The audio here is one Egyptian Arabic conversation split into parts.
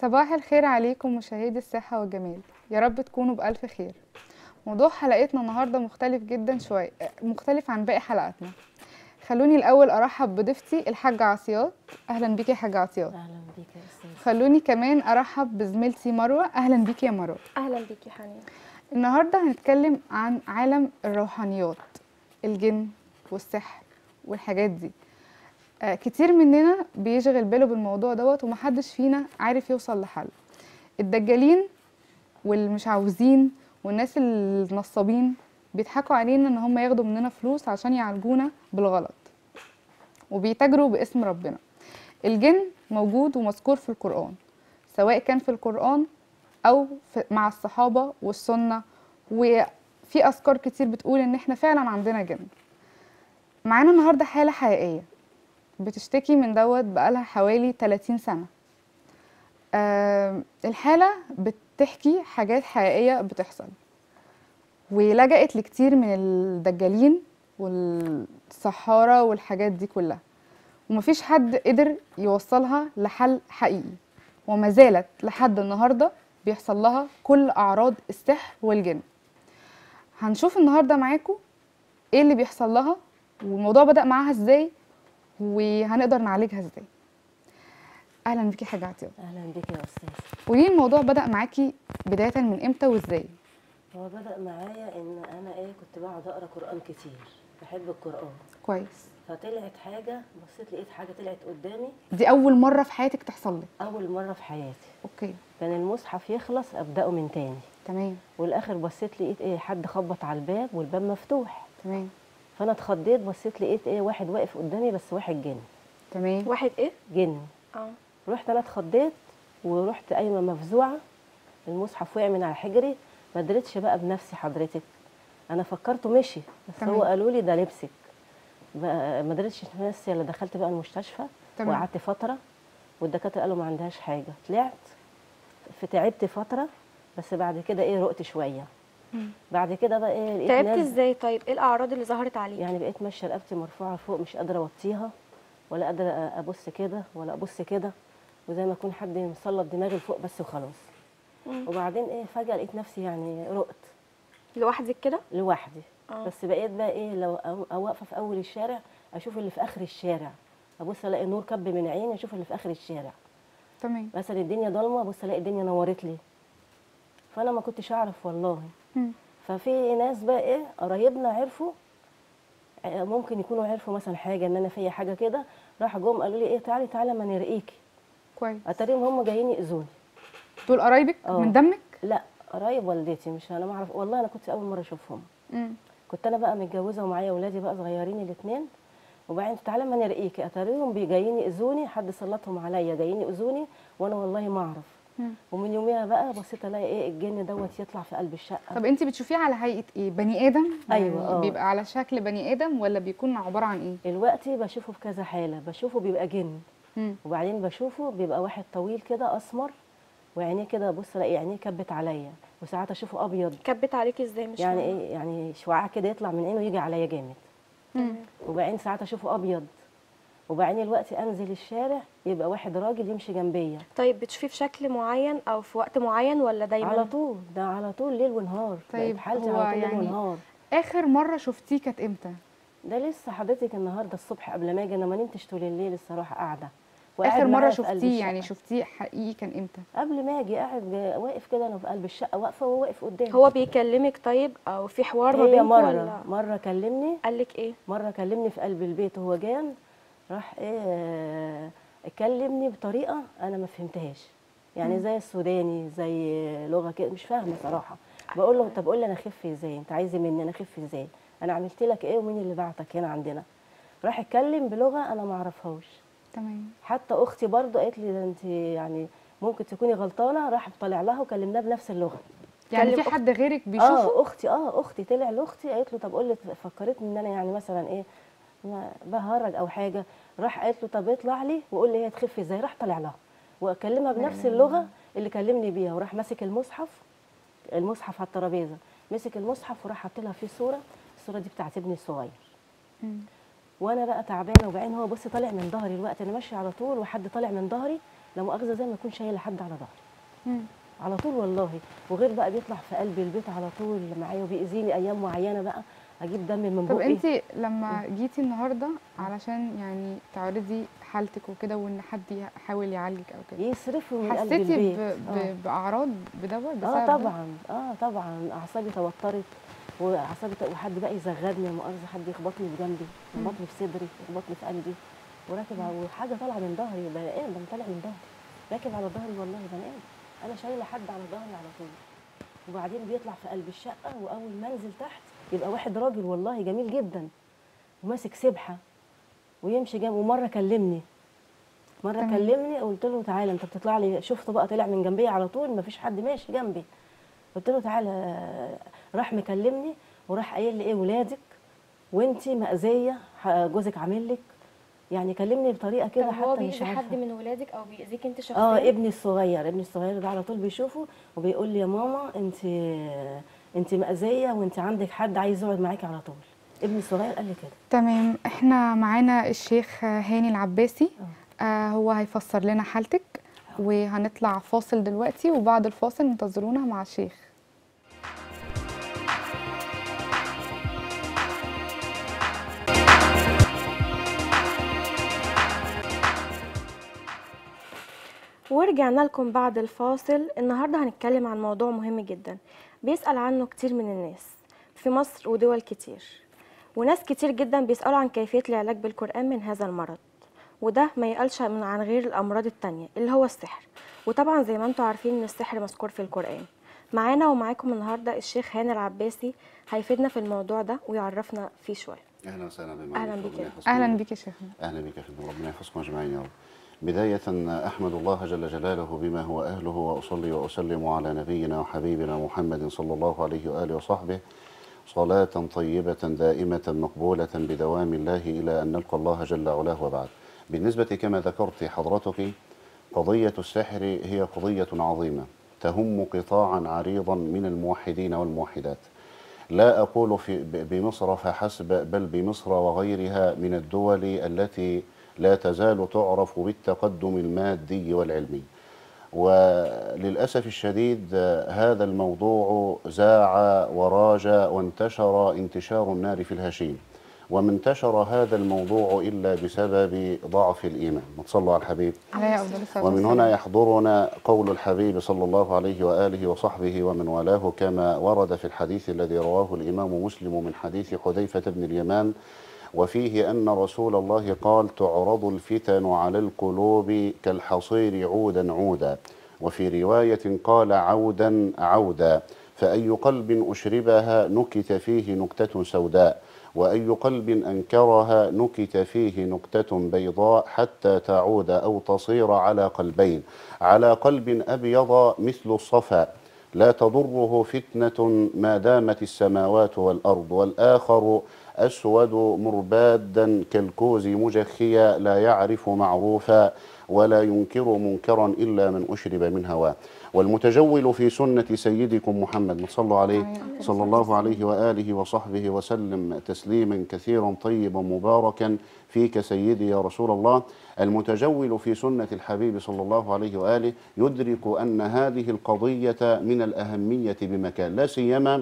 صباح الخير عليكم مشاهدي الصحة والجمال يا رب تكونوا بألف خير موضوع حلقتنا النهاردة مختلف جدا شوية مختلف عن باقي حلقاتنا خلوني الأول أرحب بضيفتي الحاجة عصيات أهلا بيكي يا حاجة عصيات اهلا بيك يا استاذ خلوني كمان أرحب بزميلتي مروة أهلا بيكي يا مروة اهلا بيكي حنين النهاردة هنتكلم عن عالم الروحانيات الجن والسحر والحاجات دي آه كتير مننا بيشغل باله بالموضوع دوت ومحدش فينا عارف يوصل لحل الدجالين والمشعوذين والناس النصابين بيضحكوا علينا ان هم ياخدوا مننا فلوس عشان يعالجونا بالغلط وبيتاجروا باسم ربنا الجن موجود ومذكور في القرآن سواء كان في القرآن او في مع الصحابه والسنه وفي اذكار كتير بتقول ان احنا فعلا عندنا جن معانا النهارده حاله حقيقيه بتشتكي من دوت بقالها حوالي 30 سنه آه الحاله بتحكي حاجات حقيقيه بتحصل ولجأت لكتير من الدجالين والسحاره والحاجات دي كلها ومفيش حد قدر يوصلها لحل حقيقي وما زالت لحد النهارده بيحصل لها كل اعراض السحر والجن هنشوف النهارده معاكم ايه اللي بيحصل لها والموضوع بدأ معاها ازاي وهنقدر نعالجها ازاي اهلا بيكي حاجه عطيه اهلا بيك يا استاذ قولي لي الموضوع بدأ معاكي بدايه من امتى وازاي هو بدا معايا ان انا ايه كنت بقعد اقرا قران كتير بحب القران كويس فطلعت حاجه بصيت لقيت حاجه طلعت قدامي دي اول مره في حياتك تحصل لك اول مره في حياتي اوكي كان المصحف يخلص ابداه من تاني تمام والاخر بصيت لقيت ايه حد خبط على الباب والباب مفتوح تمام فانا اتخضيت بصيت لقيت ايه واحد واقف قدامي بس واحد جن تمام واحد ايه جن اه رحت انا اتخضيت ورحت قايمه مفزوعه المصحف وقع من على حجري ما دريتش بقى بنفسي حضرتك انا فكرته مشي بس تمام. هو قالوا لي ده لبسك بقى ما دريتش نفسي الا دخلت بقى المستشفى تمام. وقعدت فتره والدكاتره قالوا ما عندهاش حاجه طلعت فتعبت فتره بس بعد كده ايه رقت شويه بعد كده بقى ايه لقيت تعبت ناس- ازاي طيب ايه الاعراض اللي ظهرت عليك يعني بقيت ماشيه رقبتي مرفوعه فوق مش قادره اوطيها ولا قادره ابص كده ولا ابص كده وزي ما يكون حد مسلط دماغي لفوق بس وخلاص مم. وبعدين ايه فجاه لقيت نفسي يعني رقت لوحدك كده لوحدي آه. بس بقيت بقى ايه لو أو- أو واقفه في اول الشارع اشوف اللي في اخر الشارع ابص الاقي نور كب من عيني اشوف اللي في اخر الشارع تمام مثلا الدنيا ضلمه ابص الاقي الدنيا نورت لي فانا ما كنتش اعرف والله مم. ففي ناس بقى ايه قرايبنا عرفوا آه، ممكن يكونوا عرفوا مثلا حاجه ان انا فيا حاجه كده راح جم قالوا لي ايه تعالي تعالى ما نرقيكي كويس اتاريهم هم جايين ياذوني دول قرايبك آه. من دمك لا قرايب والدتي مش انا ما اعرف والله انا كنت اول مره اشوفهم مم. كنت انا بقى متجوزه ومعايا اولادي بقى صغيرين الاثنين وبعدين تعالى ما نرقيكي اتاريهم بي- جايين ياذوني حد سلطهم عليا جايين ياذوني وانا والله ما اعرف مم. ومن يوميها بقى بصيت الاقي ايه الجن دوت يطلع في قلب الشقه طب انت بتشوفيه على هيئه ايه بني ادم أيوة، يعني آه. بيبقى على شكل بني ادم ولا بيكون عباره عن ايه دلوقتي بشوفه في كذا حاله بشوفه بيبقى جن مم. وبعدين بشوفه بيبقى واحد طويل كده اسمر وعينيه كده بص الاقي عينيه كبت عليا وساعات اشوفه ابيض كبت عليك ازاي مش يعني فاهمة. ايه يعني شعاع كده يطلع من عينه يجي عليا جامد مم. وبعدين ساعات اشوفه ابيض وبعدين الوقت انزل الشارع يبقى واحد راجل يمشي جنبيا طيب بتشوفيه في شكل معين او في وقت معين ولا دايما على طول ده على طول ليل ونهار طيب طيب حالتي هو على طول يعني ليل ونهار اخر مره شفتيه كانت امتى ده لسه حضرتك النهارده الصبح قبل ما اجي انا ما نمتش طول الليل الصراحه قاعده اخر مره معايا في قلب شفتيه يعني الشقة. شفتيه حقيقي كان امتى قبل ما اجي قاعد جا- واقف كده انا في قلب الشقه واقفه وهو واقف قدامي هو بيكلمك طيب او في حوار ما هي بينكم مره ولا مره كلمني قالك ايه مره كلمني في قلب البيت وهو جان راح ايه آه، كلمني بطريقه انا ما فهمتهاش يعني زي السوداني زي لغه كده مش فاهمه صراحه بقول له طب قول لي انا اخف ازاي انت عايزه مني انا اخف ازاي انا عملت لك ايه ومين اللي بعتك هنا عندنا راح اتكلم بلغه انا ما اعرفهاش تمام حتى اختي برضو قالت لي ده انت يعني ممكن تكوني غلطانه راح طالع لها وكلمناها بنفس اللغه يعني كلم في حد غيرك بيشوفه اه اختي اه اختي طلع لاختي قالت له طب قول لي فكرتني ان انا يعني مثلا ايه ما بهرج او حاجه راح قالت له طب اطلع لي وقول لي هي تخف ازاي راح طلع لها واكلمها بنفس اللغه اللي كلمني بيها وراح ماسك المصحف المصحف على الترابيزه مسك المصحف وراح حاطط لها فيه صوره الصوره دي بتاعت ابني الصغير مم. وانا بقى تعبانه وبعدين هو بص طالع من ظهري الوقت انا ماشيه على طول وحد طالع من ظهري لا مؤاخذه زي ما يكون شايله حد على ظهري مم. على طول والله وغير بقى بيطلع في قلب البيت على طول معايا وبيأذيني ايام معينه بقى اجيب دم من طب بقي انت لما جيتي النهارده علشان يعني تعرضي حالتك وكده وان حد يحاول يعالجك او كده يصرفوا من قلب حسيتي البيت ب... آه. ب... باعراض بدوت اه بسبب ده؟ طبعا اه طبعا اعصابي توترت واعصابي ت- وحد بقى يزغدني لا مؤاخذه حد يخبطني في جنبي يخبطني في صدري يخبطني في قلبي وراكب على- وحاجه طالعه من ظهري بني ادم طالع من ظهري راكب على ظهري والله بني ادم انا شايله حد على ظهري على طول وبعدين بيطلع في قلب الشقه واول ما انزل تحت يبقى واحد راجل والله جميل جدا وماسك سبحه ويمشي جنب ومره كلمني مره تمام. كلمني قلت له تعالى انت بتطلع لي شفته بقى طلع من جنبي على طول مفيش حد ماشي جنبي قلت له تعالى راح مكلمني وراح قايل لي ايه ولادك وانتي مأذيه ح- جوزك عامل لك يعني كلمني بطريقه كده طب هو حتى مش بيأذي حد عارفه من ولادك او بيأذيك انت شخصيا اه ابني الصغير ابني الصغير ده على طول بيشوفه وبيقول لي يا ماما انت انت مأذيه وانت عندك حد عايز يقعد معاكي على طول ابني الصغير قال لي كده تمام احنا معانا الشيخ هاني العباسي آه هو هيفسر لنا حالتك وهنطلع فاصل دلوقتي وبعد الفاصل انتظرونا مع الشيخ ورجعنا لكم بعد الفاصل النهارده هنتكلم عن موضوع مهم جدا بيسأل عنه كتير من الناس في مصر ودول كتير وناس كتير جدا بيسألوا عن كيفية العلاج بالقرآن من هذا المرض وده ما يقلش من عن غير الأمراض التانية اللي هو السحر وطبعا زي ما انتم عارفين ان السحر مذكور في القرآن معانا ومعاكم النهارده الشيخ هاني العباسي هيفيدنا في الموضوع ده ويعرفنا فيه شويه اهلا وسهلا بما أهلاً عليك. بك ربنا يا- يحفظكم. اهلا بك يا شيخنا اهلا بك يا فندم ربنا يحفظكم اجمعين يا رب بداية أحمد الله جل جلاله بما هو أهله وأصلي وأسلم على نبينا وحبيبنا محمد صلى الله عليه وآله وصحبه صلاة طيبة دائمة مقبولة بدوام الله إلى أن نلقى الله جل علاه وبعد بالنسبة كما ذكرت حضرتك قضية السحر هي قضية عظيمة تهم قطاعا عريضا من الموحدين والموحدات لا أقول في ب- بمصر فحسب بل بمصر وغيرها من الدول التي لا تزال تعرف بالتقدم المادي والعلمي وللأسف الشديد آه، هذا الموضوع زاع وراج وانتشر انتشار النار في الهشيم وما انتشر هذا الموضوع إلا بسبب ضعف الإيمان ما تصلوا على الحبيب عليه افضل الصلاه ومن والسلام. هنا يحضرنا قول الحبيب صلى الله عليه وآله وصحبه ومن والاه كما ورد في الحديث الذي رواه الإمام مسلم من حديث حذيفة بن اليمان وفيه أن رسول الله قال تعرض الفتن على القلوب كالحصير عودا عودا وفي رواية قال عودا عودا فأي قلب أشربها نكت فيه نكتة سوداء وأي قلب أنكرها نكت فيه نكتة بيضاء حتى تعود أو تصير على قلبين على قلب أبيض مثل الصفا لا تضره فتنة ما دامت السماوات والأرض والآخر أسود مربادا كالكوز مجخيا لا يعرف معروفا ولا ينكر منكرا إلا من أشرب من هواه والمتجول في سنة سيدكم محمد صلى عليه عليه صلى الله عليه وآله وصحبه وسلم تسليما كثيرا طيبا مباركا فيك سيدي يا رسول الله المتجول في سنة الحبيب صلى الله عليه وآله يدرك أن هذه القضية من الأهمية بمكان لا سيما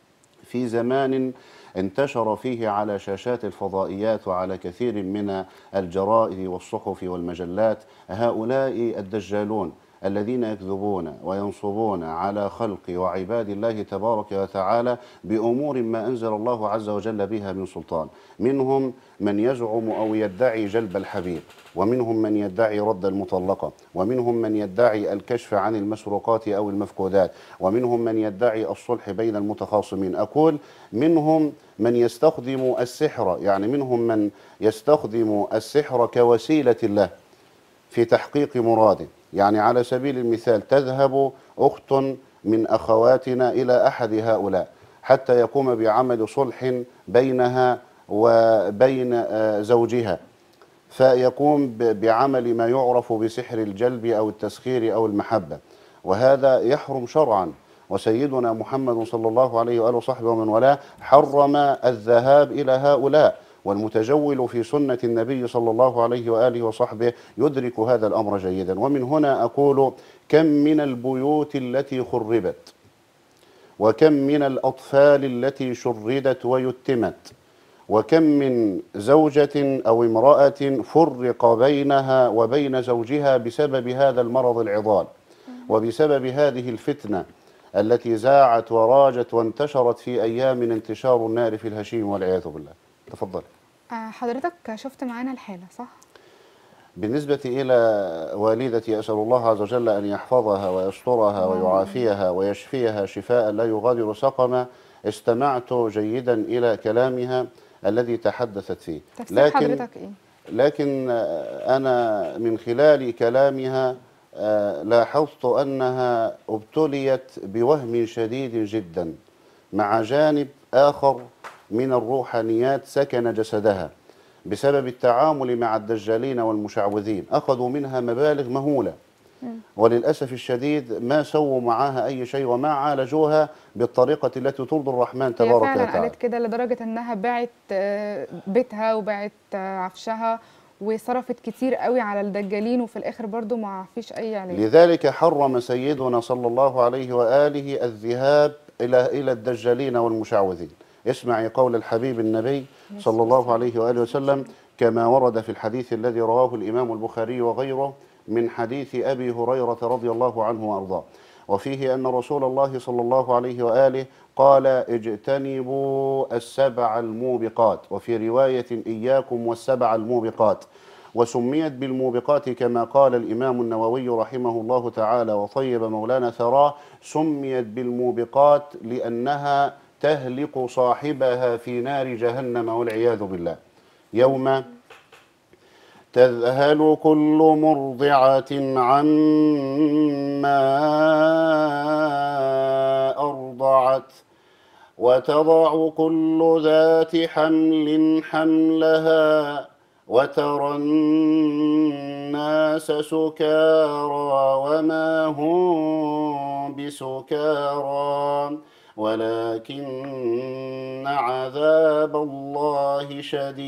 في زمان انتشر فيه على شاشات الفضائيات وعلى كثير من الجرائد والصحف والمجلات هؤلاء الدجالون الذين يكذبون وينصبون على خلق وعباد الله تبارك وتعالى بأمور ما أنزل الله عز وجل بها من سلطان منهم من يزعم أو يدعي جلب الحبيب ومنهم من يدعي رد المطلقة ومنهم من يدعي الكشف عن المسروقات أو المفقودات ومنهم من يدعي الصلح بين المتخاصمين أقول منهم من يستخدم السحر يعني منهم من يستخدم السحر كوسيلة له في تحقيق مراده يعني على سبيل المثال تذهب أخت من أخواتنا إلى أحد هؤلاء حتى يقوم بعمل صلح بينها وبين آه، زوجها فيقوم ب- بعمل ما يعرف بسحر الجلب أو التسخير أو المحبة وهذا يحرم شرعا وسيدنا محمد صلى الله عليه وآله وصحبه ومن والاه حرم الذهاب إلى هؤلاء والمتجول في سنة النبي صلى الله عليه وآله وصحبه يدرك هذا الأمر جيدا ومن هنا أقول كم من البيوت التي خربت وكم من الأطفال التي شردت ويتمت وكم من زوجة أو امرأة فرق بينها وبين زوجها بسبب هذا المرض العضال وبسبب هذه الفتنة التي زاعت وراجت وانتشرت في أيام انتشار النار في الهشيم والعياذ بالله تفضل آه، حضرتك شفت معانا الحالة صح؟ بالنسبة إلى والدتي أسأل الله عز وجل أن يحفظها ويسترها ويعافيها ويشفيها شفاء لا يغادر سقما استمعت جيدا إلى كلامها الذي تحدثت فيه تفسير حضرتك ايه؟ لكن آه، أنا من خلال كلامها آه، لاحظت أنها ابتليت بوهم شديد جدا مع جانب آخر من الروحانيات سكن جسدها بسبب التعامل مع الدجالين والمشعوذين أخذوا منها مبالغ مهولة وللأسف الشديد ما سووا معها أي شيء وما عالجوها بالطريقة التي ترضي الرحمن هي تبارك فعلا وتعالى قالت كده لدرجة انها باعت آه، بيتها وباعت آه، عفشها وصرفت كتير قوي على الدجالين وفي الاخر برضو ما فيش اي علاج لذلك حرم سيدنا صلى الله عليه وآله الذهاب إلى إلى الدجالين والمشعوذين اسمعي قول الحبيب النبي صلى الله عليه وآله وسلم كما ورد في الحديث الذي رواه الإمام البخاري وغيره من حديث أبي هريرة رضي الله عنه وأرضاه وفيه أن رسول الله صلى الله عليه وآله قال اجتنبوا السبع الموبقات وفي رواية إياكم والسبع الموبقات وسميت بالموبقات كما قال الإمام النووي رحمه الله تعالى وطيب مولانا ثراه سميت بالموبقات لأنها تهلك صاحبها في نار جهنم والعياذ بالله يوم تذهل كل مرضعة عما أرضعت وتضع كل ذات حمل حملها وترى الناس سكارى وما هم بسكارى ولكن عذاب الله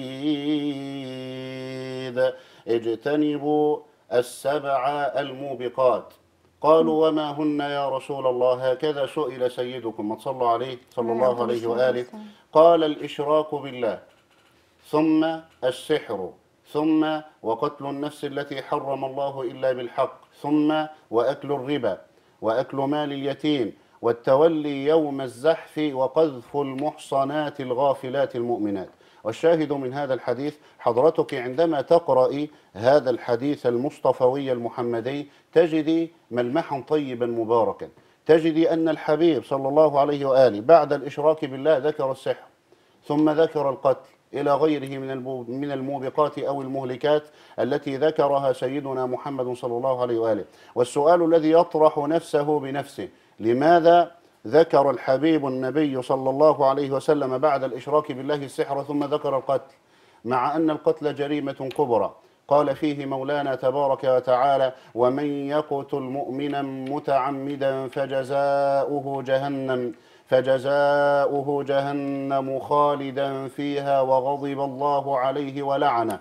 شديد اجتنبوا السبع الموبقات قالوا وما هن يا رسول الله هكذا سئل سيدكم ما صلى عليه صلى الله عليه وآله قال الإشراك بالله ثم السحر ثم وقتل النفس التي حرم الله إلا بالحق ثم وأكل الربا وأكل مال اليتيم والتولي يوم الزحف وقذف المحصنات الغافلات المؤمنات والشاهد من هذا الحديث حضرتك عندما تقرأي هذا الحديث المصطفوي المحمدي تجدي ملمحا طيبا مباركا تجدي أن الحبيب صلى الله عليه وآله بعد الإشراك بالله ذكر السحر ثم ذكر القتل إلى غيره من المو- من الموبقات أو المهلكات التي ذكرها سيدنا محمد صلى الله عليه وآله والسؤال الذي يطرح نفسه بنفسه لماذا ذكر الحبيب النبي صلى الله عليه وسلم بعد الإشراك بالله السحر ثم ذكر القتل مع أن القتل جريمة كبرى قال فيه مولانا تبارك وتعالى ومن يقتل مؤمنا متعمدا فجزاؤه جهنم فجزاؤه جهنم خالدا فيها وغضب الله عليه ولعنه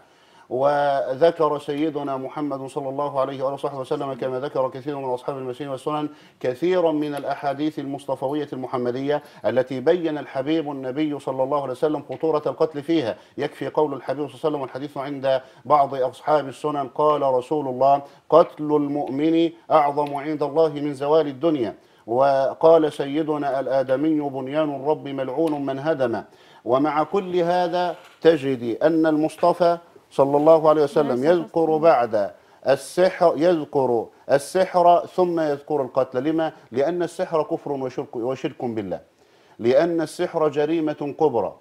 وذكر سيدنا محمد صلى الله عليه وآله وصحبه وسلم كما ذكر كثير من أصحاب المسين والسنن كثيرا من الأحاديث المصطفوية المحمدية التي بين الحبيب النبي صلى الله عليه وسلم خطورة القتل فيها يكفي قول الحبيب صلى الله عليه وسلم والحديث عند بعض أصحاب السنن قال رسول الله قتل المؤمن أعظم عند الله من زوال الدنيا وقال سيدنا الآدمي بنيان الرب ملعون من هدم ومع كل هذا تجد أن المصطفى صلى الله عليه وسلم يذكر بعد السحر يذكر السحر ثم يذكر القتل لما؟ لأن السحر كفر وشرك, وشرك بالله لأن السحر جريمة كبرى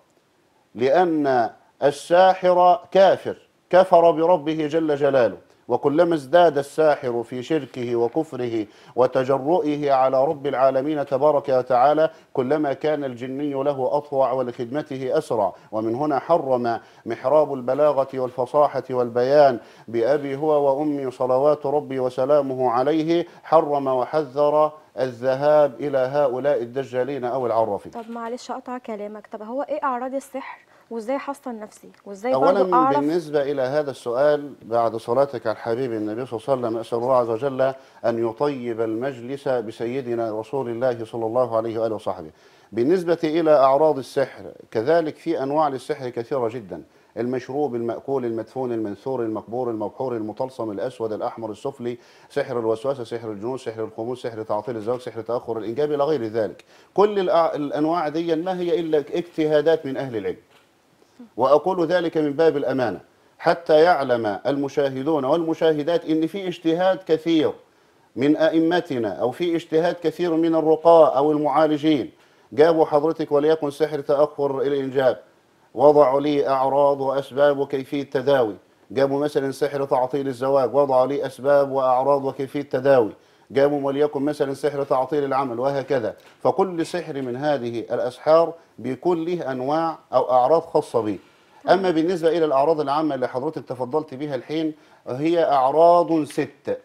لأن الساحر كافر كفر بربه جل جلاله وكلما ازداد الساحر في شركه وكفره وتجرؤه على رب العالمين تبارك وتعالى كلما كان الجني له أطوع ولخدمته أسرع ومن هنا حرم محراب البلاغة والفصاحة والبيان بأبي هو وأمي صلوات ربي وسلامه عليه حرم وحذر الذهاب إلى هؤلاء الدجالين أو العرافين طب معلش اقطع كلامك طب هو ايه اعراض السحر وازاي احصن نفسي وازاي برضو اولا اعرف بالنسبه الى هذا السؤال بعد صلاتك على الحبيب النبي صلى الله عليه وسلم اسال الله عز وجل ان يطيب المجلس بسيدنا رسول الله صلى الله عليه واله وصحبه بالنسبه الى اعراض السحر كذلك في انواع للسحر كثيره جدا المشروب المأكول المدفون المنثور المقبور المبحور المطلسم الأسود الأحمر السفلي سحر الوسوسة سحر الجنون سحر الخمول سحر تعطيل الزواج سحر تأخر الإنجاب إلى غير ذلك كل الأع- الأنواع دي ما هي إلا اجتهادات من أهل العلم وأقول ذلك من باب الأمانة حتى يعلم المشاهدون والمشاهدات إن في اجتهاد كثير من أئمتنا أو في اجتهاد كثير من الرقاة أو المعالجين جابوا حضرتك وليكن سحر تأخر الإنجاب وضعوا لي أعراض وأسباب وكيفية تداوي جابوا مثلا سحر تعطيل الزواج وضعوا لي أسباب وأعراض وكيفية تداوي جابوا وليكن مثلا سحر تعطيل العمل وهكذا فكل سحر من هذه الأسحار بيكون له أنواع أو أعراض خاصة به أما بالنسبة إلى الأعراض العامة اللي حضرتك تفضلت بها الحين هي أعراض ست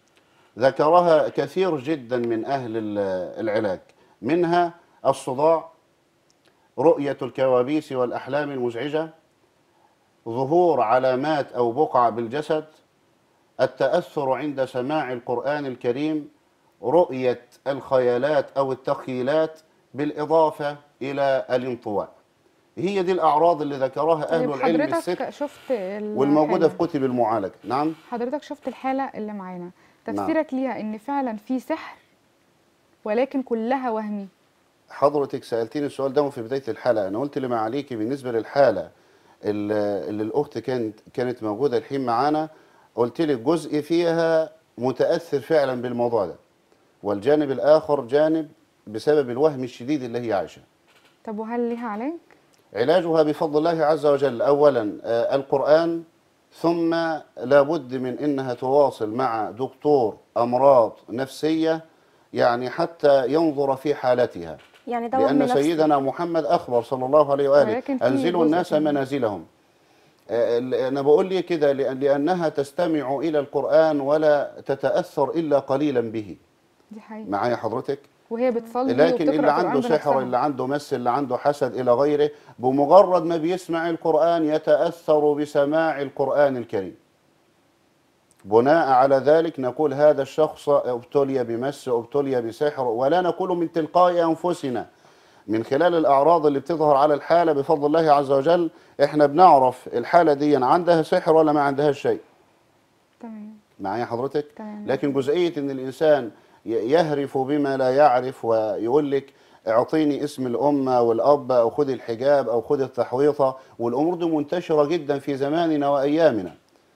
ذكرها كثير جدا من أهل ال- العلاج منها الصداع رؤية الكوابيس والأحلام المزعجة ظهور علامات أو بقع بالجسد التأثر عند سماع القرآن الكريم رؤية الخيالات أو التخيلات بالإضافة إلى الانطواء هي دي الأعراض اللي ذكرها أهل طيب العلم الست حضرتك شفت الحالة. والموجودة في كتب المعالجة نعم حضرتك شفت الحالة اللي معانا نعم. تفسيرك ليها ان فعلا في سحر ولكن كلها وهمي حضرتك سألتيني السؤال ده في بداية الحلقة أنا قلت لما عليكي بالنسبة للحالة اللي اللي الأخت كانت كانت موجودة الحين معانا قلت لك جزء فيها متأثر فعلا بالموضوع ده والجانب الآخر جانب بسبب الوهم الشديد اللي هي عايشة طب وهل ليها علاج علاجها بفضل الله عز وجل أولا آه، القرآن ثم لابد من أنها تواصل مع دكتور أمراض نفسية يعني حتى ينظر في حالتها يعني ده وهم لأن نفسي سيدنا محمد أخبر صلى الله عليه وآله ولكن في أنزلوا جزء الناس منه. منازلهم آه، ال- أنا بقول لي كده لأن لأنها تستمع إلى القرآن ولا تتأثر إلا قليلا به دي حقيقة معايا حضرتك وهي بتصلي لكن وبتقرأ اللي عنده قرآن سحر بنفسها. اللي عنده مس اللي عنده حسد إلى غيره بمجرد ما بيسمع القرآن يتأثر بسماع القرآن الكريم بناء على ذلك نقول هذا الشخص ابتلي بمس ابتلي بسحر ولا نقول من تلقاء أنفسنا من خلال الأعراض اللي بتظهر على الحالة بفضل الله عز وجل احنا بنعرف الحالة دي عندها سحر ولا ما عندهاش شيء تمام معايا حضرتك تمام. لكن جزئيه ان الانسان ي- يهرف بما لا يعرف ويقول لك اعطيني اسم الامه والاب او خذ الحجاب او خذ التحويطه والامور دي منتشره جدا في زماننا وايامنا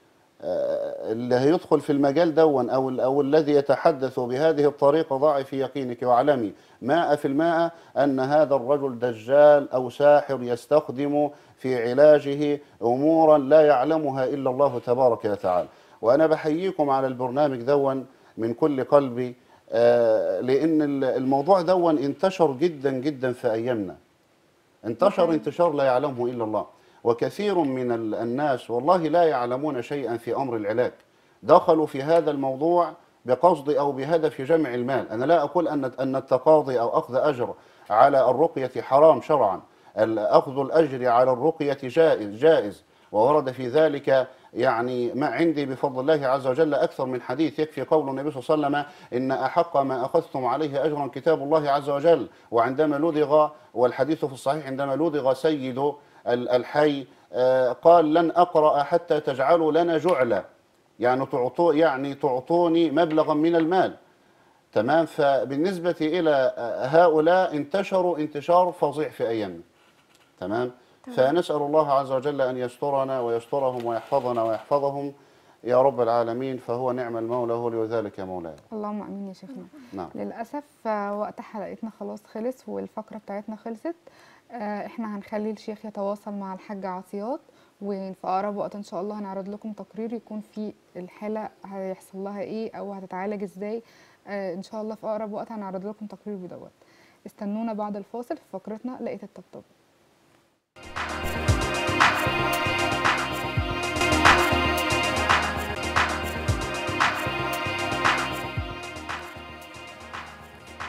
آه، اللي هيدخل في المجال دون او ال- او الذي يتحدث بهذه الطريقه ضعي في يقينك واعلمي ماء في الماء ان هذا الرجل دجال او ساحر يستخدم في علاجه امورا لا يعلمها الا الله تبارك وتعالى وانا بحييكم على البرنامج دون من كل قلبي آه، لان ال- الموضوع دون انتشر جدا جدا في ايامنا انتشر انتشار لا يعلمه الا الله وكثير من ال- الناس والله لا يعلمون شيئا في امر العلاج دخلوا في هذا الموضوع بقصد او بهدف جمع المال انا لا اقول ان ان التقاضي او اخذ اجر على الرقيه حرام شرعا ال- اخذ الاجر على الرقيه جائز جائز وورد في ذلك يعني ما عندي بفضل الله عز وجل اكثر من حديث يكفي قول النبي صلى الله عليه وسلم ان احق ما اخذتم عليه اجرا كتاب الله عز وجل وعندما لدغ والحديث في الصحيح عندما لدغ سيد ال- الحي آه، قال لن اقرا حتى تجعلوا لنا جعلا يعني تعطوا يعني تعطوني مبلغا من المال تمام فبالنسبه الى آه، هؤلاء انتشروا انتشار فظيع في ايامنا تمام فنسال الله عز وجل ان يسترنا ويسترهم ويحفظنا ويحفظهم يا رب العالمين فهو نعم المولى هو لذلك مولاي اللهم امين يا شيخنا نعم للاسف آه، وقت حلقتنا خلاص خلص والفقره بتاعتنا خلصت آه، احنا هنخلي الشيخ يتواصل مع الحاجه عطيات وفي اقرب وقت ان شاء الله هنعرض لكم تقرير يكون فيه الحاله هيحصل لها ايه او هتتعالج ازاي آه، ان شاء الله في اقرب وقت هنعرض لكم تقرير بدوت استنونا بعد الفاصل في فقرتنا لقيت الطبطب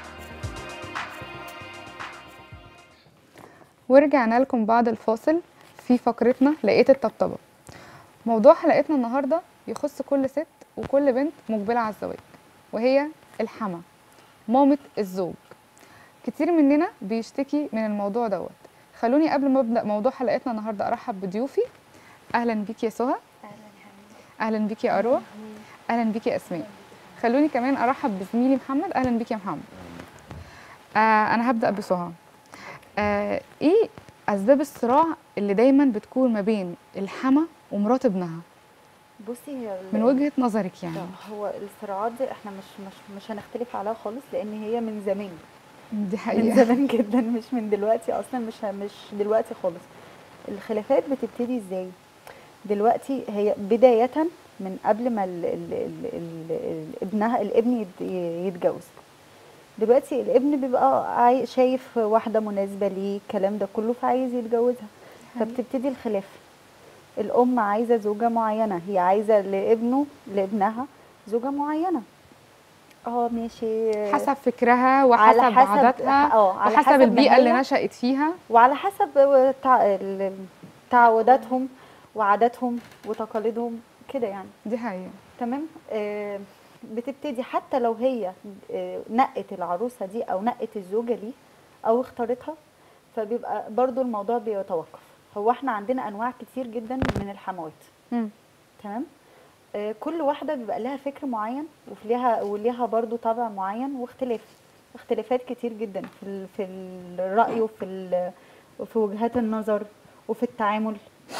ورجعنا لكم بعد الفاصل في فقرتنا لقيت الطبطبة موضوع حلقتنا النهاردة يخص كل ست وكل بنت مقبلة على الزواج وهي الحما مامة الزوج كتير مننا بيشتكي من الموضوع دوت خلوني قبل ما ابدا موضوع حلقتنا النهارده ارحب بضيوفي اهلا بيك يا سهى اهلا بيك يا اروى اهلا بيك يا اسماء خلوني كمان ارحب بزميلي محمد اهلا بيك يا محمد آه انا هبدا بسهى آه ايه اسباب الصراع اللي دايما بتكون ما بين الحما ومرات ابنها بصي هي ال- من وجهه نظرك يعني هو الصراعات دي احنا مش مش مش هنختلف عليها خالص لان هي من زمان دي من حقيقه زمان جدا مش من دلوقتي اصلا مش مش دلوقتي خالص الخلافات بتبتدي ازاي دلوقتي هي بداية من قبل ما ال ال ال ال ال ابنها الابن يت- يتجوز دلوقتي الابن بيبقى عاي- شايف واحدة مناسبة ليه الكلام ده كله فعايز يتجوزها فبتبتدي الخلاف الأم عايزة زوجة معينة هي عايزة لابنه لابنها زوجة معينة اه ماشي حسب فكرها وحسب على حسب- عاداتها اه، على وحسب حسب ما البيئه اللي هي- نشأت فيها وعلى حسب تع- ال- تعوداتهم وعاداتهم وتقاليدهم كده يعني دي حقيقه تمام آه، بتبتدي حتى لو هي آه، نقت العروسه دي او نقت الزوجه ليه او اختارتها فبيبقى برضو الموضوع بيتوقف هو احنا عندنا انواع كتير جدا من الحموات مم. تمام آه، كل واحده بيبقى لها فكر معين وليها وليها برضو طبع معين واختلاف اختلافات كتير جدا في ال- في الراي وفي ال- وفي وجهات النظر وفي التعامل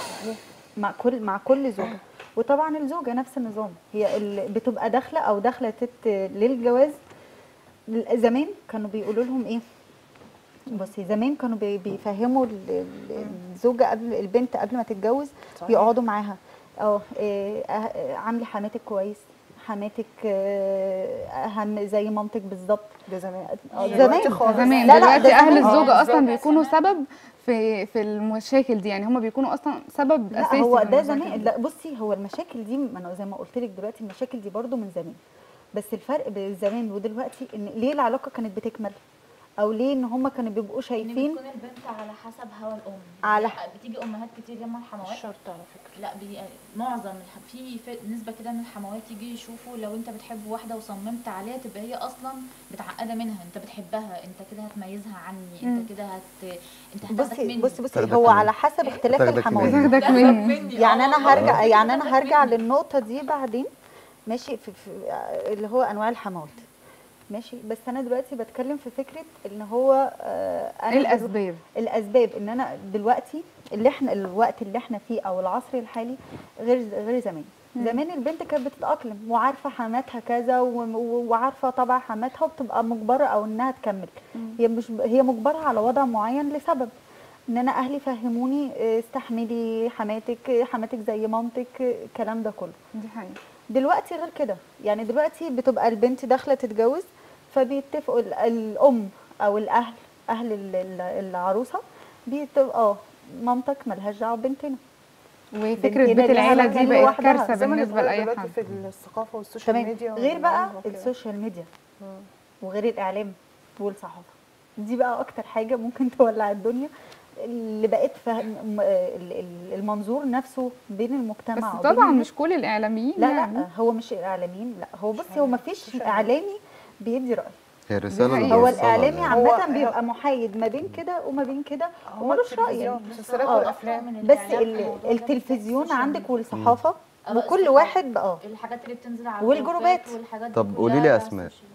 مع كل مع كل زوجه وطبعا الزوجه نفس النظام هي ال- بتبقى داخله او داخله تت للجواز زمان كانوا بيقولوا لهم ايه بصي زمان كانوا بي- بيفهموا ال- ال- الزوجه قبل البنت قبل ما تتجوز بيقعدوا معاها اه إيه، أه- عاملي حماتك كويس حماتك آه، اهم زي مامتك بالظبط ده زمان آه، دلوقتي زمان خالص. زمان لا، لا، دلوقتي ده اهل زمان. الزوجه آه، اصلا بالظبط. بيكونوا سبب في في المشاكل دي يعني هم بيكونوا اصلا سبب لا اساسي هو في ده المشاكل زمان دي. لا بصي هو المشاكل دي ما انا زي ما قلت لك دلوقتي المشاكل دي برضو من زمان بس الفرق بين زمان ودلوقتي ان ليه العلاقه كانت بتكمل او ليه ان هم كانوا بيبقوا ان شايفين بتكون البنت على حسب هوى الام على يعني بتيجي امهات كتير يما الحموات شرط على فكره لا بي... معظم الح... في ف... نسبه كده من الحموات يجي يشوفوا لو انت بتحب واحده وصممت عليها تبقى هي اصلا متعقده منها انت بتحبها انت كده هتميزها عني انت كده هت انت هتاخدك بصي مني بصي بصي تاخدك هو مني. على حسب اختلاف تاخدك الحموات مني. تاخدك مني يعني آه انا والله. هرجع يعني انا تاخدك هرجع مني. للنقطه دي بعدين ماشي في, في اللي هو انواع الحموات ماشي بس انا دلوقتي بتكلم في فكره ان هو آه انا ايه الاسباب الاسباب ان انا دلوقتي اللي احنا الوقت اللي احنا فيه او العصر الحالي غير غير زمان زمان البنت كانت بتتاقلم وعارفه حماتها كذا و- و- وعارفه طبع حماتها وبتبقى مجبره او انها تكمل هي مش هي مجبره على وضع معين لسبب ان انا اهلي فهموني اه، استحملي حماتك اه، حماتك زي مامتك اه، الكلام ده كله دي حقيقه دلوقتي غير كده يعني دلوقتي بتبقى البنت داخله تتجوز فبيتفقوا ال- الام او الاهل اهل ال- ال- العروسه بتبقى اه مامتك ملهاش دعوه ببنتنا وفكره بنتنا بيت ليها العيله مكان دي بقت لوحدها. كارثه الزمن بالنسبه اتغير لاي دلوقتي حد في الثقافه والسوشيال تمام ميديا غير بقى والموضوع كده. السوشيال ميديا وغير الاعلام والصحافه دي بقى اكتر حاجه ممكن تولع الدنيا اللي بقت فهم م- ال- ال- المنظور نفسه بين المجتمع بس وبين طبعا الناس. مش كل الاعلاميين لا يعني. لا هو مش الاعلاميين لا هو بصي هو ما فيش اعلامي بيدي راي هي الرساله اللي حقيقة. هو بيوصلها الاعلامي يعني. هو- عامه بيبقى محايد ما بين كده وما بين كده هو وملوش راي التلفزيون، المسلسلات آه. والافلام بس ال- التلفزيون عندك والصحافه آه، بقى وكل الصحافة. واحد اه الحاجات اللي بتنزل على والجروبات. الجروبات والحاجات دي طب كلها قولي لي يا على أسماء. السوشيال.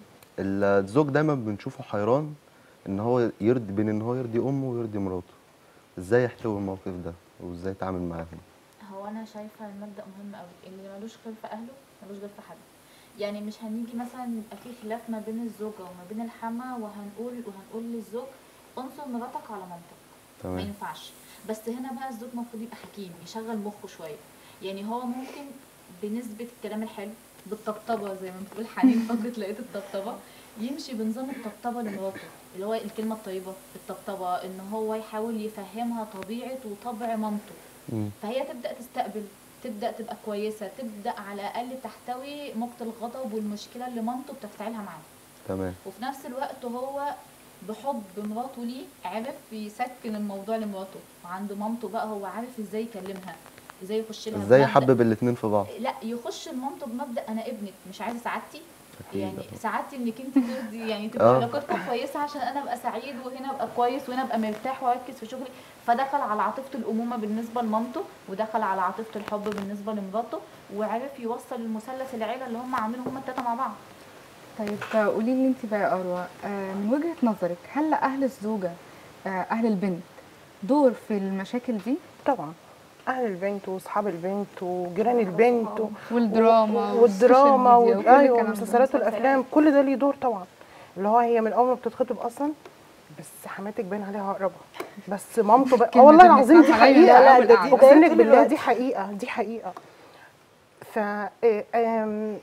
الزوج دايما بنشوفه حيران ان هو يرضي بين ان هو يرضي امه ويرضي مراته ازاي يحتوي الموقف ده وازاي يتعامل معاهم هو انا شايفه المبدا مهم قوي اللي ملوش غير في اهله ملوش غير في حد يعني مش هنيجي مثلا يبقى في خلاف ما بين الزوجه وما بين الحما وهنقول وهنقول للزوج انصر مراتك على مامتك ما تمام ينفعش بس هنا بقى الزوج المفروض يبقى حكيم يشغل مخه شويه يعني هو ممكن بنسبه الكلام الحلو بالطبطبه زي ما بتقول حنين فقره لقيت الطبطبه يمشي بنظام الطبطبه لمراته اللي هو الكلمه الطيبه الطبطبه ان هو يحاول يفهمها طبيعه وطبع مامته مم. فهي تبدا تستقبل تبدا تبقى كويسه تبدا على الاقل تحتوي موجه الغضب والمشكله اللي مامته بتفتعلها معاه تمام وفي نفس الوقت هو بحب مراته ليه عرف يسكن الموضوع لمراته وعنده مامته بقى هو عارف ازاي يكلمها ازاي يخش لها ازاي بمبدأ. يحبب الاتنين في بعض لا يخش لمامته بمبدا انا ابنك مش عايزه سعادتي أكيد. يعني سعادتي انك انت ترضي يعني تبقى آه. علاقتكم كويسه عشان انا ابقى سعيد وهنا ابقى كويس وهنا ابقى مرتاح واركز في شغلي فدخل على عاطفه الامومه بالنسبه لمامته ودخل على عاطفه الحب بالنسبه لمراته وعرف يوصل المثلث العيله اللي هم عاملينه هم التلاته مع بعض طيب قولي لي انت بقى يا اروى آه، من وجهه نظرك هل اهل الزوجه آه، اهل البنت دور في المشاكل دي طبعا اهل البنت واصحاب البنت وجيران البنت و... والدراما والدراما والسوشيال ميديا وال... وكل ايوه الكلام ده. والمسلسلات والافلام كل ده ليه دور طبعا اللي هو هي من اول ما بتتخطب اصلا بس حماتك باين عليها اقربها بس مامته بقى آه كلمة والله اللي العظيم دي بنسمعها عليها حقيقه لا، لا، ده دي- اقسم لك طول بالله الوقت. دي حقيقه دي حقيقه ف إيه، آم،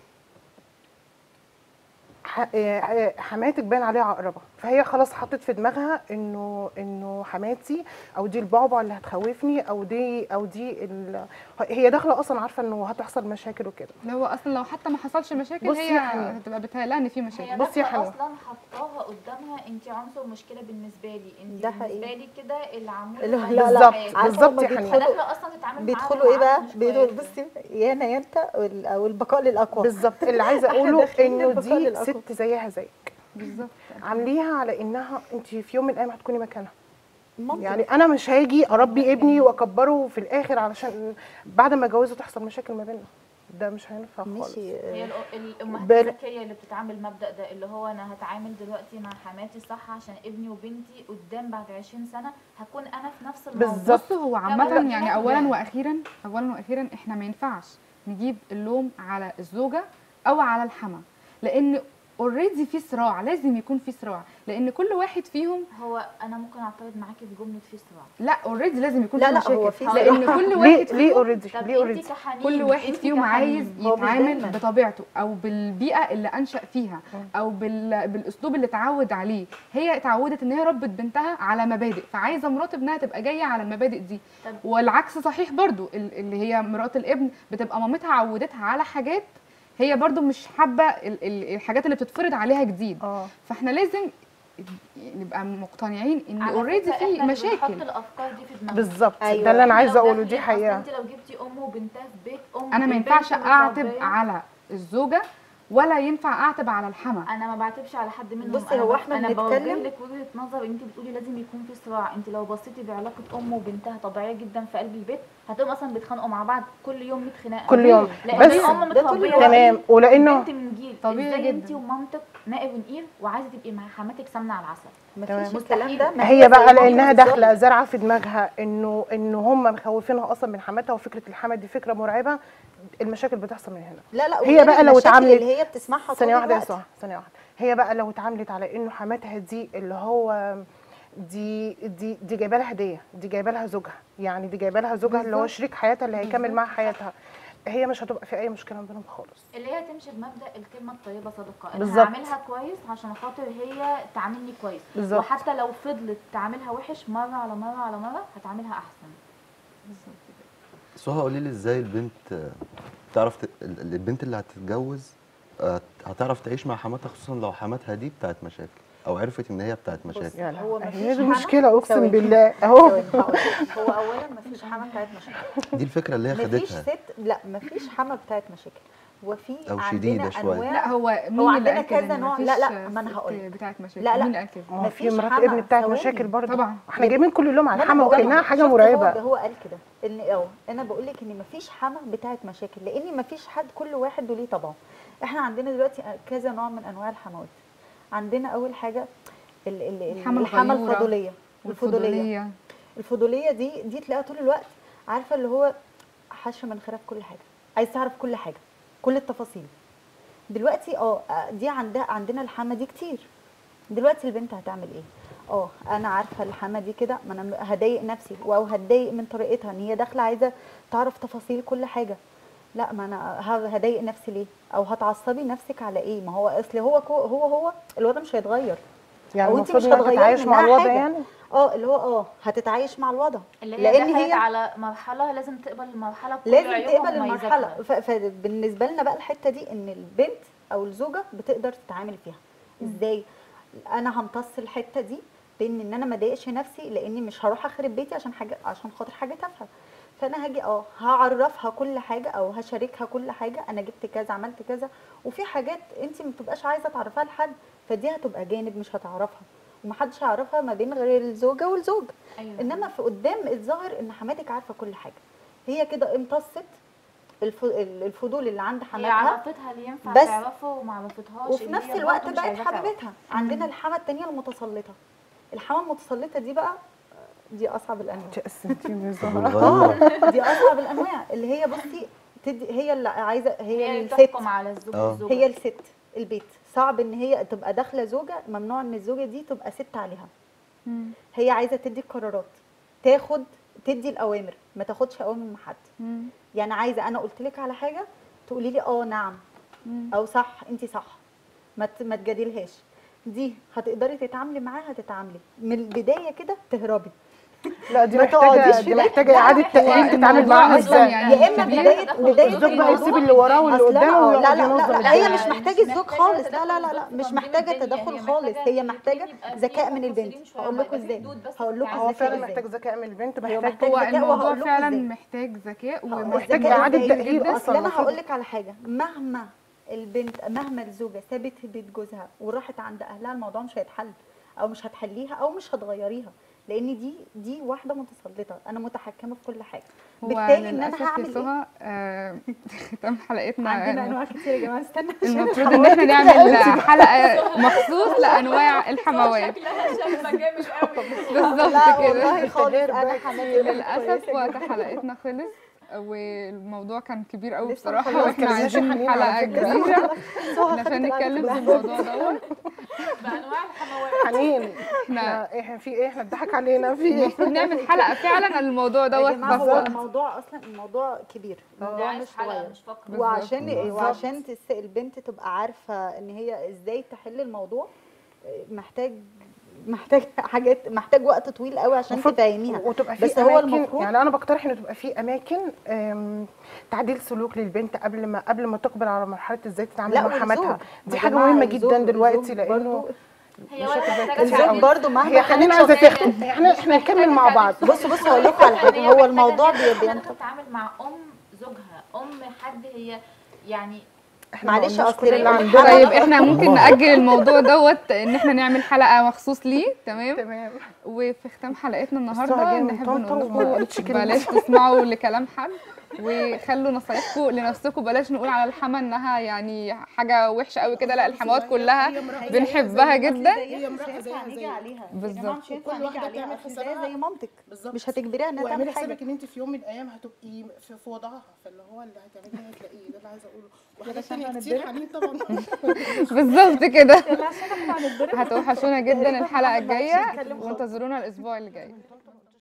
ح- إيه، حماتك باين عليها عقربه فهي خلاص حطت في دماغها انه انه حماتي او دي البعبع اللي هتخوفني او دي او دي ال... هي داخله اصلا عارفه انه هتحصل مشاكل وكده اللي هو اصلا لو حتى ما حصلش مشاكل بصي هي يا حنين. هتبقى بتهيألها ان في مشاكل هي بصي يا داخله حلوة. اصلا حطاها قدامها انت عنصر مشكله بالنسبه لي انت ده بالنسبه حقيقي. لي كده العمود لا، الفقري لا، بالظبط بتاعي. عارفة بالظبط هما يا حنين بيدخلوا- فداخله اصلا تتعامل معاها بيدخلوا ايه بقى معاملة مش بيدخلوا كويسة. بصي يا انا يا انت وال- او البقاء للاقوى بالظبط اللي عايزه إحنا اقوله داخلين انه البقاء دي للأقوى. ست زيها زيك بالظبط عامليها على انها انت في يوم من الايام هتكوني مكانها ممكن يعني انا مش هاجي اربي ابني واكبره في الاخر علشان بعد ما اجوزه تحصل مشاكل ما بيننا ده مش هينفع خالص ماشي هي الأ- الامهات بال- الذكيه اللي بتتعامل المبدا ده اللي هو انا هتعامل دلوقتي مع حماتي صح عشان ابني وبنتي قدام بعد 20 سنه هكون انا في نفس الموضوع بالظبط. بص هو لا، عامة لا، يعني لا. أولا وأخيرا أولا وأخيرا إحنا ما ينفعش نجيب اللوم على الزوجة أو على الحما لأن اوريدي في صراع لازم يكون في صراع لأن كل واحد فيهم هو انا ممكن اعترض معاكي في جمله في صراع لا اوريدي لازم يكون لا، في لا، مشاكل هو في لأن صراع. كل ليه واحد ليه فيهم اوريدي طب ليه انت اوريدي كحنين كل واحد انت فيهم كحنين، عايز هو مش يتعامل دايماً. بطبيعته او بالبيئه اللي انشا فيها او بال... بالاسلوب اللي اتعود عليه هي اتعودت ان هي ربت بنتها على مبادئ فعايزه مرات ابنها تبقى جايه على المبادئ دي طب- والعكس صحيح برضو ال- اللي هي مرات الابن بتبقى مامتها عودتها على حاجات هي برضو مش حابه ال- ال- الحاجات اللي بتتفرض عليها جديد اه فاحنا لازم نبقى مقتنعين ان على اوريدي فكرة في احنا اللي بنحط مشاكل الافكار دي في دماغنا بالظبط أيوة. ده اللي انا إحنا عايزه لو اقوله دي داخلين- أصل حقيقه انت لو جبتي ام وبنتها في بيت ام انا ما البنت ينفعش اعتب متربية- على الزوجه ولا ينفع اعتب على الحما انا ما بعتبش على حد منهم بصي، أنا هو ب- إحنا انا بنتكلم- بوجه لك وجهه نظر انت بتقولي لازم يكون في صراع انت لو بصيتي بعلاقه ام وبنتها طبيعيه جدا في قلب البيت هتقوم اصلا بيتخانقوا مع بعض كل يوم 100 خناقه كل يوم. لان بس- دي ام ده طول متربيه الوقت. تمام ولانه بنت من جيل طبيعي ازاي جدا. انت ومامتك نائب ونقير وعايزه تبقي مع حماتك سمنه على العسل مفيش تمام. الكلام ده ما هي زي بقى مامتي لانها بالظبط. داخله زارعه في دماغها انه انه هم مخوفينها اصلا من حماتها وفكره الحما دي فكره مرعبه المشاكل بتحصل من هنا لا لا هي وغير بقى لو المشاكل اتعاملت- اللي هي بتسمعها طول ثانيه واحده يا الوقت. سهى ثانيه واحده هي بقى لو اتعاملت على انه حماتها دي اللي هو دي دي دي جايبه لها هديه دي جايبه لها زوجها يعني دي جايبه لها زوجها اللي هو بالظبط. شريك حياتها اللي هيكمل معاها حياتها هي مش هتبقى في اي مشكله ما بينهم خالص اللي هي تمشي بمبدا الكلمه الطيبه صدقه انا بالظبط. هعملها كويس عشان خاطر هي تعاملني كويس بالظبط. وحتى لو فضلت تعاملها وحش مره على مره على مره هتعاملها احسن سهى قولي لي ازاي البنت آه، تعرف ت... ال- ال- البنت اللي هتتجوز آه، هتعرف تعيش مع حماتها خصوصا لو حماتها دي بتاعت مشاكل او عرفت ان هي بتاعت مشاكل يا هو لهوي مفيش هي دي حما؟ مشكله اقسم ثواني. بالله اهو ثواني، هقول لك. هو اولا مفيش حما بتاعت مشاكل دي الفكره اللي هي مفيش خدتها ست لا مفيش حما بتاعت مشاكل وفي أو عندنا شديدة شوية. أنواع لا هو مين هو اللي عندنا قال كده كذا إن نوع. مفيش لا، لا، ما أنا ست هقول لك. بتاعت مشاكل لا، لا. مين اللي قال كده ما هو في مفيش مرات حما، ابن بتاعت ثواني. مشاكل برضه طبعا. احنا جايبين كل اللوم على ما أنا الحما بقول وكانها لك، حاجه شفت هو مرعبه ده هو قال كده ان اه انا بقول لك ان مفيش حما بتاعت مشاكل لان مفيش حد كل واحد وليه طبعه احنا عندنا دلوقتي كذا نوع من انواع الحموات عندنا اول حاجه ال- ال- ال- الحما الحما الغيورة الفضوليه الفضوليه والفضوليه الفضوليه دي دي تلاقيها طول الوقت عارفه اللي هو حشه منخرة في كل حاجه عايز تعرف كل حاجه كل التفاصيل دلوقتي اه دي عندها عندنا الحما دي كتير دلوقتي البنت هتعمل ايه اه انا عارفه الحما دي كده ما انا هضايق نفسي او هتضايق من طريقتها ان هي داخله عايزه تعرف تفاصيل كل حاجه لا ما انا ه- هضايق نفسي ليه او هتعصبي نفسك على ايه ما هو اصل هو كو- هو هو الوضع مش هيتغير يعني أو أنت المفروض مش انها هتغيري تتعايش مع منها الوضع حاجة. يعني اه اللي هو اه هتتعايش مع الوضع اللي هي لان دخلت هي على مرحله لازم تقبل المرحله بكل لازم عيوبها تقبل ومميزاتها. المرحله ف- فبالنسبه لنا بقى الحته دي ان البنت او الزوجه بتقدر تتعامل فيها ازاي انا همتص الحته دي بان ان انا ما اضايقش نفسي لاني مش هروح اخرب بيتي عشان حاجه عشان خاطر حاجه تافهه فانا هاجي اه هعرفها كل حاجه او هشاركها كل حاجه انا جبت كذا عملت كذا وفي حاجات انت ما بتبقاش عايزه تعرفها لحد فدي هتبقى جانب مش هتعرفها ومحدش هيعرفها ما بين غير الزوجه والزوج ايوه انما في قدام الظاهر ان حماتك عارفه كل حاجه هي كده امتصت الف- الفضول اللي عند هي حماتها عرفتها اللي ينفع بس- تعرفه وما عرفتهاش وفي اللي نفس هي الوقت برضه مش بقت عايزاها تعرف. حبيبتها عندنا الحما التانية المتسلطه الحما المتسلطه دي بقى دي اصعب الانواع انت قسمتيني الزهره بنغير اه دي اصعب الانواع اللي هي بصي تدي هي اللي عايزه هي, هي اللي الست بتحكم على الزوج آه. والزوجة. هي الست البيت صعب ان هي تبقى داخله زوجه ممنوع ان الزوجه دي تبقى ست عليها مم. هي عايزه تدي القرارات تاخد تدي الاوامر ما تاخدش اوامر من حد مم. يعني عايزه انا قلت لك على حاجه تقولي لي اه نعم مم. او صح انت صح ما ت- ما تجادلهاش دي هتقدري تتعاملي معاها هتتعاملي من البدايه كده تهربي لا دي ما تقعديش محتاجه في دي البيت. محتاجه لا، اعاده هو تاهيل تتعامل الموضوع معاها أصلاً ازاي يعني يا اما كبير. بدايه بدايه الزوج بقى الموضوع يسيب اللي وراه واللي أصل أنا- قدامه لا ويقعد لا ينظم لا, لا هي الدنيا. مش محتاجه الزوج محتاجة خالص لا تدخل لا لا لا الزوج في مش تنظيم محتاجه الدنيا، تدخل هي خالص محتاجة هي إن محتاجه الاتنين يبقى ذكاء فيهم من البنت منفصلين شوية، هقول ما لكم يبقى في ازاي حدود بس هقول لكم هو تتعامل فعلا ازاي محتاج ذكاء من البنت هي محتاج محتاج هو ذكاء الموضوع وهقول لكم فعلا إزاي. محتاج ذكاء هقول ومحتاج الذكاء إعادة إزاي؟ تأهيل جدا أصلاً. اصل انا المفروض. هقول لك على حاجه مهما البنت مهما الزوجه سابت بيت جوزها وراحت عند اهلها الموضوع مش هيتحل او مش هتحليها او مش هتغيريها لان دي دي واحده متسلطه انا متحكمه في كل حاجه هو بالتالي ان انا للأسف يا هعمل ايه سهى آه، ختام حلقتنا عندنا آه، انواع كتير يا جماعه استنى عشان المفروض ان احنا نعمل حلقه مخصوص لانواع الحموات شكلها شكلها جامد قوي بالظبط لا كده والله خالص التجارب انا بقى حماتي للاسف وقت حلقتنا خلص والموضوع كان كبير قوي لسه بصراحه مخلص واحنا كلام عايزين حنين على حلقه فكرة. كبيره عشان نتكلم في الموضوع دوت بانواع الحموات حنين احنا احنا احنا في ايه احنا اتضحك علينا في ايه المفروض نعمل حلقه فعلا عن الموضوع يا دوت جماعه هو بس الموضوع اصلا الموضوع كبير الموضوع عايز مش حلقة صغير مش فقرة بالظبط. وعشان بالظبط. وعشان تس- البنت تبقى عارفه ان هي ازاي تحل الموضوع محتاج محتاج حاجات محتاج وقت طويل قوي عشان المفروض- تفهميها وتبقى في بس هو اماكن المفروض يعني انا بقترح ان تبقى في اماكن آم، تعديل سلوك للبنت قبل ما قبل ما تقبل على مرحله ازاي تتعامل مع حماتها دي يا حاجه جماعة مهمه الزوج- جدا دلوقتي الزوج لانه برضو- هي ولا محتاجة الزوج تعمل برضو مهما هي خلينا كانت عايزه شخصية- تخطب احنا احنا نكمل مع بعض بصوا بصوا هقول لكم على حاجه هي هو محتاجة الموضوع إن هي بي- حد بينت- تتعامل مع ام زوجها ام حد هي يعني احنا ما معلش قلناش اصل كل اللي الحلقة- عندنا طيب احنا ممكن نأجل الموضوع دوت ان احنا نعمل حلقه مخصوص ليه تمام تمام وفي ختام حلقتنا جاية النهارده من نحب طنطا نقول وما لكم قالتش كلمة. بلاش تسمعوا لكلام حد وخلوا نصايحكم لنفسكم بلاش نقول على الحما انها يعني حاجه وحشه قوي كده لا الحموات كلها بنحبها جدا هي امرأة زيها هنيجي زيها. عليها بالظبط. يا جماعه مش ينفع كل نيجي واحدة عليها تعمل أصل حسابها. زي زي مامتك بالظبط. مش هتجبريها انها واعملي تعمل حاجه حسابك ان انت في يوم من الايام هتبقي في, في وضعها فاللي هو اللي هتعمليه هتلاقيه ده اللي عايزه اقوله وحاجات عشان تانية احنا كتير هنتضرب. حنين طبعا بالظبط كده عشان احنا هنتضرب هتوحشونا جدا الحلقه ما الجايه نتكلم خالص. وانتظرونا الاسبوع اللي جاي